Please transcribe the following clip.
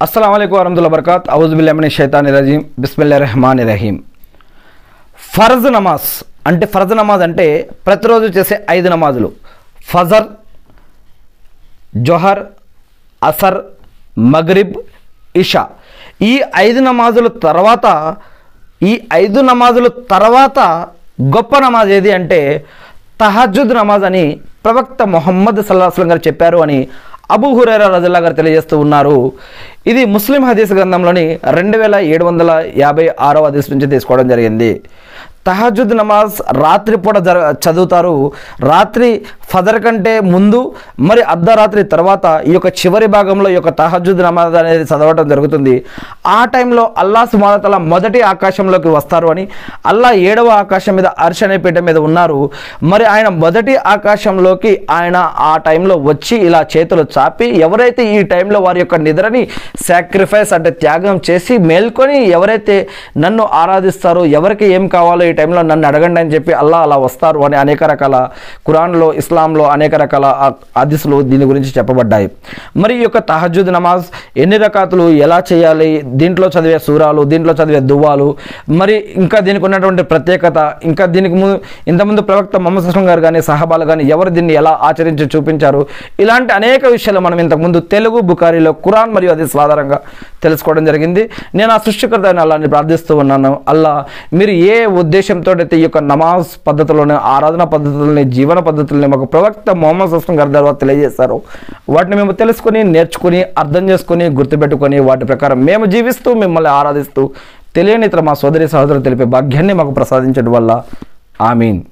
అస్సలం అయికు వరహతుల్లా బర్కాత్ అవుజుబిల్లమిని షైతాని రజీం బిస్మిల్లా రెహమాన్ రహీం ఫర్జ్ నమాజ్ అంటే ఫర్జ్ నమాజ్ అంటే ప్రతిరోజు చేసే ఐదు నమాజులు ఫజర్ జొహర్ అసర్ మగ్రిబ్ ఇషా ఈ ఐదు నమాజుల తర్వాత ఈ ఐదు నమాజుల తర్వాత గొప్ప నమాజ్ ఏది అంటే తహజుద్ నమాజ్ అని ప్రవక్త మొహమ్మద్ సల్లాహస్లం గారు చెప్పారు అని అబూ హురైరా రజల్లా గారు తెలియజేస్తూ ఉన్నారు ఇది ముస్లిం హదీస్ గ్రంథంలోని రెండు వేల ఏడు వందల యాభై ఆరో హదీస్ నుంచి తీసుకోవడం జరిగింది తహజుద్ నమాజ్ రాత్రి పూట జర చదువుతారు రాత్రి ఫజర్ కంటే ముందు మరి అర్ధరాత్రి తర్వాత ఈ యొక్క చివరి భాగంలో ఈ యొక్క తహజుద్ నమాజ్ అనేది చదవటం జరుగుతుంది ఆ టైంలో అల్లా సుమారతల మొదటి ఆకాశంలోకి వస్తారు అని అల్లా ఏడవ ఆకాశం మీద అర్ష అనే పీఠ మీద ఉన్నారు మరి ఆయన మొదటి ఆకాశంలోకి ఆయన ఆ టైంలో వచ్చి ఇలా చేతులు చాపి ఎవరైతే ఈ టైంలో వారి యొక్క నిద్రని సాక్రిఫైస్ అంటే త్యాగం చేసి మేల్కొని ఎవరైతే నన్ను ఆరాధిస్తారో ఎవరికి ఏం కావాలో ఈ టైంలో నన్ను అడగండి అని చెప్పి అల్లా అలా వస్తారు అని అనేక రకాల ఖురాన్లో ఇస్లాంలో అనేక రకాల హదీసులు దీని గురించి చెప్పబడ్డాయి మరి ఈ యొక్క తహజుద్ నమాజ్ ఎన్ని రకాతులు ఎలా చేయాలి దీంట్లో చదివే సూరాలు దీంట్లో చదివే దువ్వాలు మరి ఇంకా దీనికి ఉన్నటువంటి ప్రత్యేకత ఇంకా దీనికి ముందు ఇంతకుముందు ప్రవక్త మొహమ్మద్ అస్లం గారు కానీ సహబాలు కానీ ఎవరు దీన్ని ఎలా ఆచరించి చూపించారు ఇలాంటి అనేక విషయాలు మనం ఇంతకుముందు తెలుగు బుకారీలో ఖురాన్ మరియు హదీస్ ఆధారంగా తెలుసుకోవడం జరిగింది నేను ఆ సృష్టికర్త అయిన అల్లాని ప్రార్థిస్తూ ఉన్నాను అల్లా మీరు ఏ ఉద్దేశంతో అయితే ఈ యొక్క నమాజ్ పద్ధతులను ఆరాధన పద్ధతులని జీవన పద్ధతులని మాకు ప్రవక్త మొహమ్మద్ అస్లం గారి ద్వారా తెలియజేశారు వాటిని మేము తెలుసుకొని నేర్చుకుని అర్థం చేసుకుని గుర్తుపెట్టుకొని వాటి ప్రకారం మేము జీవిస్తూ మిమ్మల్ని ఆరాధిస్తూ తెలియని ఇతర మా సోదరి సహోదరులు తెలిపే భాగ్యాన్ని మాకు ప్రసాదించడం వల్ల ఆమీన్